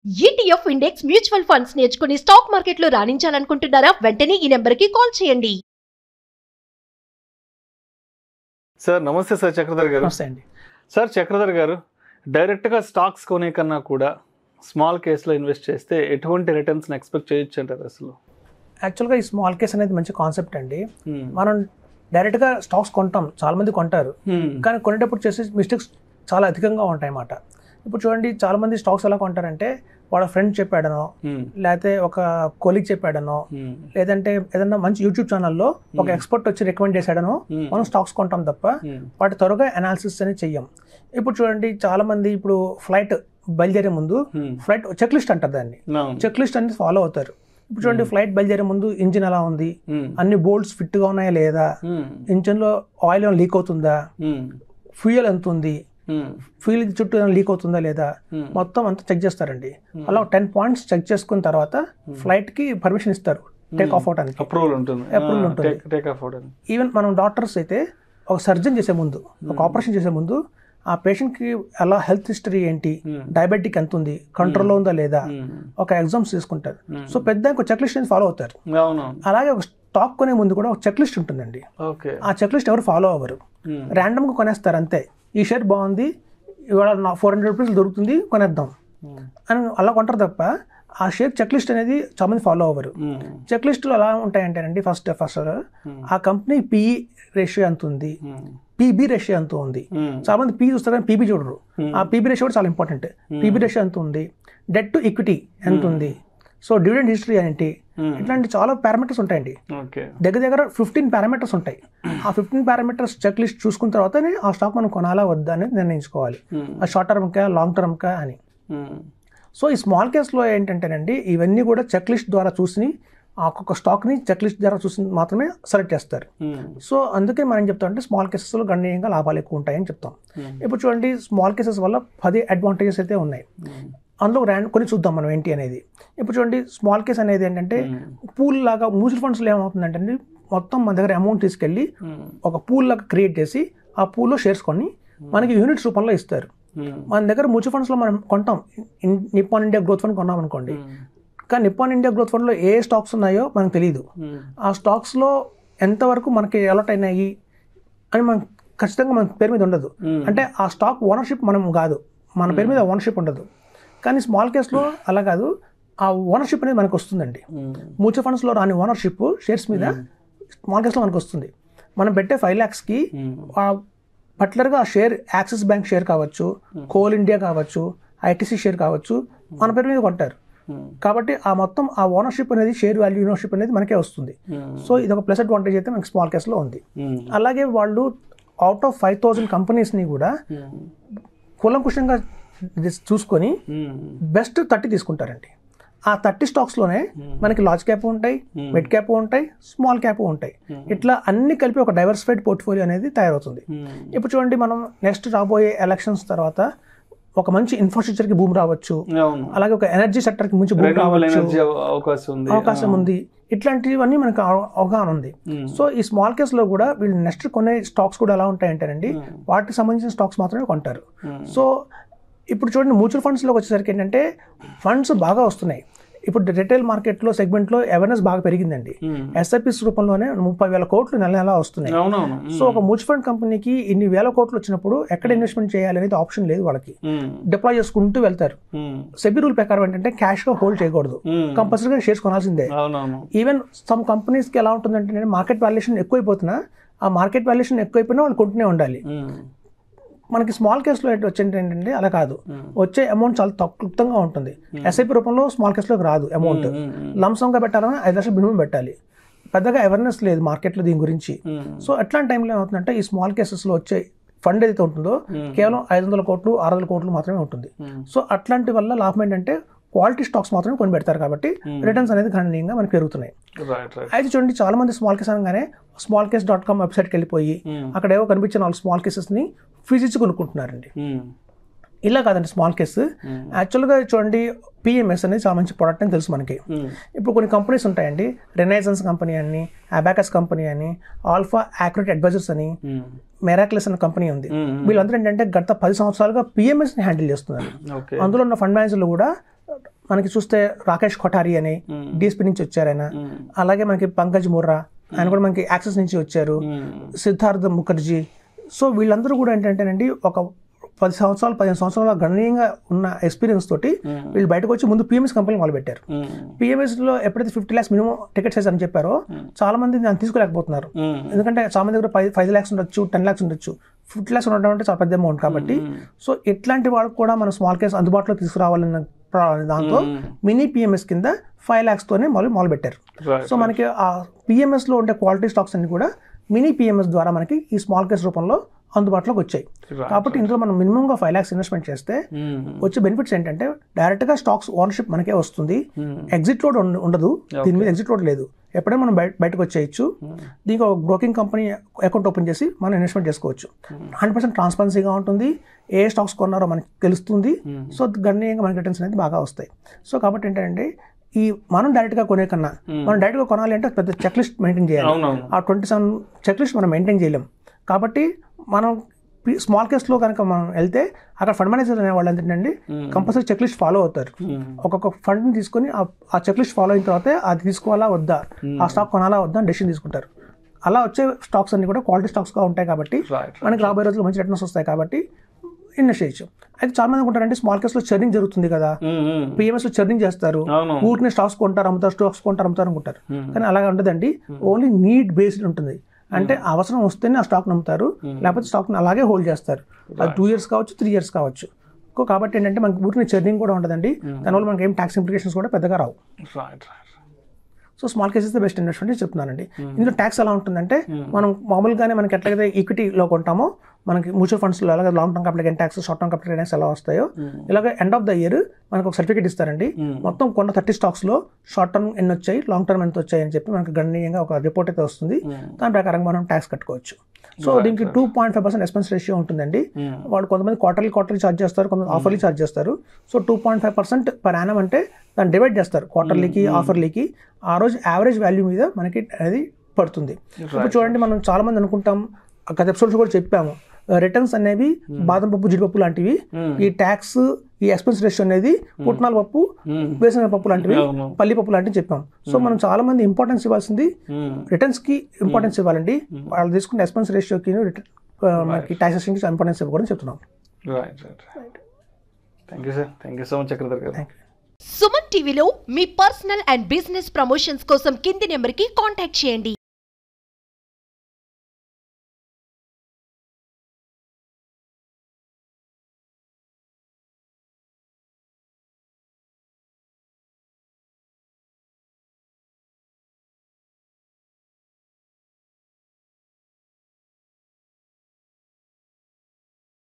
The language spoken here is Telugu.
ఈటీఎఫ్ ఇండెక్స్ మ్యూచువల్ ఫండ్స్ నేర్చుకుని స్టాక్ మార్కెట్లో రాణించాలనుకుంటున్నారా వెంటనే ఈ నెంబర్కి కాల్ చేయండి సార్ నమస్తే సార్ చక్రధర్ గారు నమస్తే అండి సార్ చక్రధర్ గారు డైరెక్ట్గా స్టాక్స్ కొనే కన్నా కూడా స్మాల్ కేసులో ఇన్వెస్ట్ చేస్తే ఎటువంటి రిటర్న్స్ ఎక్స్పెక్ట్ చేయొచ్చు అంటారు అసలు యాక్చువల్గా ఈ స్మాల్ కేస్ అనేది మంచి కాన్సెప్ట్ అండి మనం డైరెక్ట్గా స్టాక్స్ కొంటాం చాలా మంది కొంటారు కానీ కొనేటప్పుడు చేసే మిస్టేక్స్ చాలా అధికంగా ఉంటాయి అన్నమాట ఇప్పుడు చూడండి చాలా మంది స్టాక్స్ ఎలా కొంటారంటే వాళ్ళ ఫ్రెండ్ చెప్పాడనో లేకపోతే ఒక కొలీగ్ చెప్పాడనో లేదంటే ఏదైనా మంచి యూట్యూబ్ ఛానల్లో ఒక ఎక్స్పర్ట్ వచ్చి రికమెండ్ చేశాడనో మనం స్టాక్స్ కొంటాం తప్ప వాటి త్వరగా అనాలిసిస్ అనేది చెయ్యం ఇప్పుడు చూడండి చాలా మంది ఇప్పుడు ఫ్లైట్ బయలుదేరే ముందు ఫ్లైట్ చెక్ లిస్ట్ అంటారు దాన్ని చెక్ లిస్ట్ అనేది ఫాలో అవుతారు ఇప్పుడు చూడండి ఫ్లైట్ బయలుదేరే ముందు ఇంజిన్ ఎలా ఉంది అన్ని బోల్ట్స్ ఫిట్గా ఉన్నాయా లేదా ఇంజిన్లో ఆయిల్ ఏమైనా లీక్ అవుతుందా ఫ్యూయల్ ఎంత ఉంది ఫ్యూయల్ చుట్టూ ఏమైనా లీక్ అవుతుందా లేదా మొత్తం అంతా చెక్ చేస్తారండి అలా టెన్ పాయింట్స్ చెక్ చేసుకున్న తర్వాత ఫ్లైట్ కి పర్మిషన్ ఇస్తారు టేక్ ఆఫ్ అవడానికి అప్రూవల్ ఉంటుంది Approval ఉంటుంది. టేక్ ఆఫ్ అవడానికి ఈవెన్ మనం డాక్టర్స్ అయితే ఒక సర్జన్ చేసే ముందు ఒక ఆపరేషన్ చేసే ముందు ఆ పేషెంట్ కి ఎలా హెల్త్ హిస్టరీ ఏంటి డయాబెటిక్ ఎంత ఉంది కంట్రోల్లో ఉందా లేదా ఒక ఎగ్జామ్స్ తీసుకుంటారు సో పెద్ద ఒక చెక్ లిస్ట్ ఫాలో అవుతారు అవును అలాగే ఒక స్టాక్ కొనే ముందు కూడా ఒక చెక్ లిస్ట్ ఉంటుందండి ఓకే ఆ చెక్ లిస్ట్ ఎవరు ఫాలో అవ్వరు ర్యాండమ్గా కొనేస్తారు అంతే ఈ షర్ట్ బాగుంది ఇవాళ నా ఫోర్ హండ్రెడ్ రూపీస్ దొరుకుతుంది కొనేద్దాం అని అలా కొంటారు తప్ప ఆ షేర్ చెక్ లిస్ట్ అనేది చాలా మంది ఫాలో అవ్వరు చెక్ లిస్టులు ఎలా ఉంటాయంటేనండి ఫస్ట్ ఫస్ట్ ఆ కంపెనీ పిఈ రేషియో ఎంత ఉంది పీబీ రేషియో ఎంత ఉంది చాలా మంది పీ చూస్తారు కానీ పీబీ చూడరు ఆ పీబీ రేషియో కూడా చాలా ఇంపార్టెంట్ పీబీ రేషియో ఎంత ఉంది డెట్ టు ఈక్విటీ ఎంత ఉంది సో డివిడెండ్ హిస్టరీ ఏంటి ఇట్లాంటి చాలా పారామీటర్స్ ఉంటాయండి ఓకే దగ్గర దగ్గర ఫిఫ్టీన్ పారామీటర్స్ ఉంటాయి ఆ ఫిఫ్టీన్ పారామీటర్స్ చెక్ లిస్ట్ చూసుకున్న తర్వాతనే ఆ స్టాక్ మనం కొనాలా వద్దా అనేది నిర్ణయించుకోవాలి ఆ షార్ట్ టర్మ్కా లాంగ్ టర్మ్కా అని సో ఈ స్మాల్ కేస్లో ఏంటంటేనండి ఇవన్నీ కూడా చెక్ లిస్ట్ ద్వారా చూసి ఆ ఒక్కొక్క స్టాక్ని చెక్ లిస్ట్ ద్వారా చూసి మాత్రమే సెలెక్ట్ చేస్తారు సో అందుకే మనం చెప్తాం అంటే స్మాల్ కేసెస్లో గణనీయంగా లాభాలు ఎక్కువ ఉంటాయని చెప్తాం ఇప్పుడు చూడండి స్మాల్ కేసెస్ వల్ల పది అడ్వాంటేజెస్ అయితే ఉన్నాయి అందులో ర్యాండ్ కొన్ని చూద్దాం మనం ఏంటి అనేది ఇప్పుడు చూడండి స్మాల్ కేస్ అనేది ఏంటంటే పూల్ లాగా మ్యూచువల్ ఫండ్స్లో ఏమవుతుందంటే అండి మొత్తం మన దగ్గర అమౌంట్ తీసుకెళ్ళి ఒక పూల్ లాగా క్రియేట్ చేసి ఆ పూల్లో షేర్స్ కొని మనకి యూనిట్స్ రూపంలో ఇస్తారు మన దగ్గర మ్యూచువల్ ఫండ్స్లో మనం కొంటాం ఇన్- నిప్పాన్ ఇండియా గ్రోత్ ఫండ్ కొన్నాం అనుకోండి కానీ నిప్పాన్ ఇండియా గ్రోత్ ఫండ్లో ఏ స్టాక్స్ ఉన్నాయో మనకు తెలియదు ఆ స్టాక్స్లో ఎంతవరకు మనకి అలాట్ అయినాయి అని మనకు ఖచ్చితంగా మన పేరు మీద ఉండదు అంటే ఆ స్టాక్ ఓనర్షిప్ మనం కాదు మన పేరు మీద ఓనర్షిప్ ఉండదు కానీ స్మాల్ కేస్లో అలా కాదు ఆ ఓనర్షిప్ అనేది మనకు వస్తుందండి మ్యూచువల్ ఫండ్స్లో రాని ఓనర్షిప్ షేర్స్ మీద స్మాల్ కేస్లో మనకు వస్తుంది మనం పెట్టే ఫైవ్ ల్యాక్స్కి ఆ పర్టికులర్గా ఆ షేర్ యాక్సిస్ బ్యాంక్ షేర్ కావచ్చు కోల్ ఇండియా కావచ్చు ఐటీసీ షేర్ కావచ్చు మన పేరు మీద కొంటారు కాబట్టి ఆ మొత్తం ఆ ఓనర్షిప్ అనేది షేర్ వాల్యూ ఓనర్షిప్ అనేది మనకే వస్తుంది సో ఇది ఒక ప్లస్ అడ్వాంటేజ్ అయితే మనకి స్మాల్ కేస్లో ఉంది అలాగే వాళ్ళు అవుట్ ఆఫ్ ఫైవ్ థౌజండ్ కంపెనీస్ని కూడా కూలంకుషంగా చూసుకొని బెస్ట్ థర్టీ తీసుకుంటారండి ఆ థర్టీ స్టాక్స్లోనే మనకి లార్జ్ క్యాప్ ఉంటాయి మిడ్ క్యాప్ ఉంటాయి స్మాల్ క్యాప్ ఉంటాయి ఇట్లా అన్ని కలిపి ఒక డైవర్సిఫైడ్ పోర్ట్ఫోలియో అనేది తయారవుతుంది ఇప్పుడు చూడండి మనం నెక్స్ట్ రాబోయే ఎలక్షన్స్ తర్వాత ఒక మంచి ఇన్ఫ్రాస్ట్రక్చర్కి భూమి రావచ్చు అవును అలాగే ఒక ఎనర్జీ సెక్టర్కి మంచి భూమి రెన్యూవబుల్ రావచ్చు ఎనర్జీ అవకాశం ఉంది అవకాశం ఉంది ఇట్లాంటివన్నీ మనకు అవ- అవగాహన ఉంది సో ఈ స్మాల్ కేస్లో కూడా వీళ్ళు నెక్స్ట్ కొనే స్టాక్స్ కూడా ఎలా ఉంటాయంటేనండి వాటికి సంబంధించిన స్టాక్స్ మాత్రమే కొంటారు సో ఇప్పుడు చూడండి మ్యూచువల్ ఫండ్స్లోకి వచ్చేసరికి ఏంటంటే ఫండ్స్ బాగా వస్తున్నాయి ఇప్పుడు రిటైల్ మార్కెట్లో సెగ్మెంట్లో అవేర్నెస్ బాగా పెరిగిందండి ఎస్ఐపిస్ రూపంలోనే ముప్పై వేల కోట్లు నెల నెల వస్తున్నాయి అవునవును సో ఒక మ్యూచువల్ ఫండ్ కంపెనీకి ఇన్ని వేల కోట్లు వచ్చినప్పుడు ఎక్కడ ఇన్వెస్ట్మెంట్ చేయాలి అనేది ఆప్షన్ లేదు వాళ్ళకి డిప్లాయ్ చేసుకుంటూ వెళ్తారు సెబీ రూల్ ప్రకారం ఏంటంటే క్యాష్ గా హోల్డ్ చేయకూడదు కంపల్సరీగా షేర్స్ కొనాల్సిందే అవునవును ఈవెన్ సమ్ కంపెనీస్కి ఎలా ఉంటుందంటే మార్కెట్ వాల్యుయేషన్ ఎక్కువైపోతున్నా ఆ మార్కెట్ వాల్యుయేషన్ ఎక్కువైపోయినా వాళ్ళు కొంటూనే ఉండాలి మనకి స్మాల్ కేసులో వచ్చేది ఏంటంటే అలా కాదు వచ్చే అమౌంట్ చాలా తక్కువగా ఉంటుంది ఎస్ఐపి రూపంలో స్మాల్ కేసులోకి రాదు అమౌంట్ లంసంగా పెట్టాలన్నా ఐదు లక్షలు మినిమం పెట్టాలి పెద్దగా అవేర్నెస్ లేదు మార్కెట్లో దీని గురించి సో అట్లాంటి టైంలో ఏమవుతుందంటే ఈ స్మాల్ కేసెస్లో వచ్చే ఫండ్ ఏదైతే ఉంటుందో కేవలం ఐదు వందల కోట్లు ఆరు వందల కోట్లు మాత్రమే ఉంటుంది సో అట్లాంటి వల్ల లాభం ఏంటంటే క్వాలిటీ స్టాక్స్ మాత్రమే కొని పెడతారు కాబట్టి రిటర్న్స్ అనేది గణనీయంగా మనకి పెరుగుతున్నాయి రైట్ రైట్ అయితే చూడండి చాలా మంది స్మాల్ కేస్ అనగానే స్మాల్ కేస్ డాట్ కామ్ వెబ్సైట్కి వెళ్ళిపోయి అక్కడ ఏవో కనిపించిన నాలుగు స్మాల్ కేసెస్ని ఫిజిక్స్ కొనుక్కుంటున్నారండి ఇలా కాదండి స్మాల్ కేస్ యాక్చువల్గా చూడండి పిఎంఎస్ అనేది చాలా మంచి ప్రోడక్ట్ అని తెలుసు మనకి ఇప్పుడు కొన్ని కంపెనీస్ ఉంటాయండి రెనైజన్స్ కంపెనీ అని అబాకస్ కంపెనీ అని ఆల్ఫా యాక్యురేట్ అడ్వైజర్స్ అని మెరాక్లెస్ అనే కంపెనీ ఉంది వీళ్ళందరూ ఏంటంటే గత పది సంవత్సరాలుగా పిఎంఎస్ని హ్యాండిల్ చేస్తున్నారు ఓకే అందులో ఉన్న ఫండ్ మేనేజర్లు కూడా మనకి చూస్తే రాకేష్ కొఠారి అని Hmm. డిఎస్పీ నుంచి వచ్చారు ఆయన Hmm. అలాగే మనకి పంకజ్ ముర్రా ఆయన కూడా మనకి యాక్సెస్ నుంచి వచ్చారు Hmm. సిద్ధార్థ్ ముఖర్జీ సో వీళ్ళందరూ కూడా ఏంటంటేనండి ఒక పది సంవత్సరాలు పదిహేను సంవత్సరాల గణనీయంగా ఉన్న ఎక్స్పీరియన్స్ తోటి Hmm. వీళ్ళు బయటకు వచ్చి ముందు పిఎంఎస్ కంపెనీ మొదలుపెట్టారు Hmm. PMS లో ఎప్పుడైతే fifty lakhs minimum ticket size అని చెప్పారో చాలా మంది దాన్ని తీసుకోలేకపోతున్నారు Hmm. ఎందుకంటే చాలా మంది దగ్గర ఫైవ్ ఫైవ్ ల్యాక్స్ ఉండొచ్చు టెన్ ల్యాక్స్ ఉండొచ్చు ఫిఫ్టీ ల్యాక్స్ ఉండడం అంటే చాలా పెద్ద అమౌంట్ కాబట్టి సో ఇట్లాంటి వాళ్ళకి కూడా మన స్మాల్ కేస్ అందుబాటులో తీసుకురావాలన్న ప్ర- దాంతో మినీ పిఎంఎస్ కింద ఫైవ్ ల్యాక్స్తోనే మొదలు మొదలు పెట్టారు Right. సో మనకి ఆ PMS లో ఉండే క్వాలిటీ స్టాక్స్ అన్ని కూడా మినీ పిఎంఎస్ ద్వారా మనకి ఈ స్మాల్ కేస్ రూపంలో అందుబాటులోకి వచ్చాయి Right. కాబట్టి ఇందులో మనం మినిమంగా ఫైవ్ ల్యాక్స్ ఇన్వెస్ట్మెంట్ చేస్తే Hmm. వచ్చే బెనిఫిట్స్ ఏంటంటే డైరెక్ట్గా స్టాక్స్ ఓనర్షిప్ మనకే వస్తుంది Hmm. ఎగ్జిట్ లోడ్ ఉండ- ఉండదు దీని మీద ఎగ్జిట్ లోడ్ లేదు ఎప్పుడైనా మనం బయట బయటకు వచ్చేయచ్చు దీనికి ఒక బ్రోకింగ్ కంపెనీ అకౌంట్ ఓపెన్ చేసి మనం ఇన్వెస్ట్మెంట్ చేసుకోవచ్చు హండ్రెడ్ పర్సెంట్ ట్రాన్స్పరెన్సీగా ఉంటుంది ఏ స్టాక్స్ కొన్నారో మనకి తెలుస్తుంది సో గణనీయంగా మనకి రిటర్న్స్ అనేది బాగా వస్తాయి సో కాబట్టి ఏంటంటే ఈ మనం డైరెక్ట్గా కొనే కన్నా మనం డైరెక్ట్గా కొనాలి అంటే పెద్ద చెక్ లిస్ట్ మెయింటైన్ చేయాలి అవునవును ఆ ట్వంటీ సెవెన్ చెక్ లిస్ట్ మనం మెయింటైన్ చేయలేం కాబట్టి మనం స్మాల్ కేస్లో కనుక మనం వెళ్తే అక్కడ ఫండ్ మేనేజర్ అనే వాళ్ళు ఏంటంటే కంపల్సరీ చెక్ లిస్ట్ ఫాలో అవుతారు ఒక్కొక్క ఫండ్ని తీసుకొని ఆ- ఆ చెక్ లిస్ట్ ఫాలో అయిన తర్వాత అది తీసుకోవాలా వద్దా ఆ స్టాక్ కొనాలా వద్దా అని డెసిషన్ తీసుకుంటారు అలా వచ్చే స్టాక్స్ అన్ని కూడా క్వాలిటీ స్టాక్స్గా ఉంటాయి కాబట్టి రైట్ మనకి రాబోయే రోజుల్లో మంచి రిటర్న్స్ వస్తాయి కాబట్టి ఇన్వెస్ట్ చేయొచ్చు అయితే చాలా మంది అనుకుంటారంటే స్మాల్ కేస్లో చర్నింగ్ జరుగుతుంది కదా పిఎంఎస్లో చర్నింగ్ చేస్తారు అవును ఊరిని స్టాక్స్ కొంటారు అమ్ముతారు స్టాక్స్ కొంటారు అమ్ముతారు అనుకుంటారు కానీ అలాగా ఉండదండి ఓన్లీ నీడ్ బేస్డ్ ఉంటుంది అంటే అవసరం వస్తేనే ఆ స్టాక్ నమ్ముతారు లేకపోతే స్టాక్ అలాగే హోల్డ్ చేస్తారు అది టూ ఇయర్స్ కావచ్చు త్రీ ఇయర్స్ కావచ్చు కో- కాబట్టి ఏంటంటే మనకి ఊరిని చర్నింగ్ కూడా ఉండదండి దానివల్ల మనకి ఏం ట్యాక్స్ ఇంప్లికేషన్స్ కూడా పెద్దగా రావు right right so small cases best investment చెప్తున్నానండి ఇందులో ట్యాక్స్ ఎలా ఉంటుందంటే మనం మామూలుగానే మనకి ఎట్లయితే ఈక్విటీలో కొంటామో మనకి మ్యూచువల్ ఫండ్స్లో అలాగే long term capital gain tax short term capital gains ఎలా వస్తాయో ఇలాగ ఎండ్ ఆఫ్ ద ఇయర్ మనకు ఒక సర్టిఫికేట్ ఇస్తారండి మొత్తం కొన్న థర్టీ స్టాక్స్లో షార్ట్ టర్మ్ ఎన్ని వచ్చాయి లాంగ్ టర్మ్ ఎంత వచ్చాయి అని చెప్పి మనకు గణనీయంగా ఒక రిపోర్ట్ అయితే వస్తుంది దాని ప్రకారం మనం ట్యాక్స్ కట్టుకోవచ్చు సో దీనికి two point five percent expense ratio ఉంటుందండి వాళ్ళు కొంతమంది క్వార్టర్లీ క్వార్టర్లీ ఛార్జ్ చేస్తారు కొంతమంది ఆఫర్లీ ఛార్జ్ చేస్తారు so two point five percent per annum అంటే దాన్ని డివైడ్ చేస్తారు క్వార్టర్లీకి ఆఫర్లీకి ఆ రోజు యావరేజ్ వాల్యూ మీద మనకి అది పడుతుంది ఇప్పుడు చూడండి మనం చాలా మంది అనుకుంటాం గత ఎపిసోడ్స్ కూడా చెప్పాము రిటర్న్స్ అనేవి బాదం పప్పు జీడిపప్పు లాంటివి ఈ ట్యాక్స్ ఈ ఎక్స్పెన్స్ రేషియో అనేది పుట్నాల పప్పు వేసిన పప్పు లాంటివి అవును పల్లి పప్పు లాంటివి చెప్పాం సో మనం చాలా మంది ఇంపార్టెన్స్ ఇవ్వాల్సింది రిటర్న్స్ కి ఇంపార్టెన్స్ ఇవ్వాలండి వాళ్ళు తీసుకున్న ఎక్స్పెన్స్ రేషియోకి మనకి టాక్సేషన్కి ఇంపార్టెన్స్ ఇవ్వకూడదు చెప్తున్నాం right right thank you sir thank you so much Chakradhar garu thank you Suman టీవీలో మీ పర్సనల్ అండ్ బిజినెస్ ప్రమోషన్స్ కోసం కింది నెంబర్కి కాంటాక్ట్ చేయండి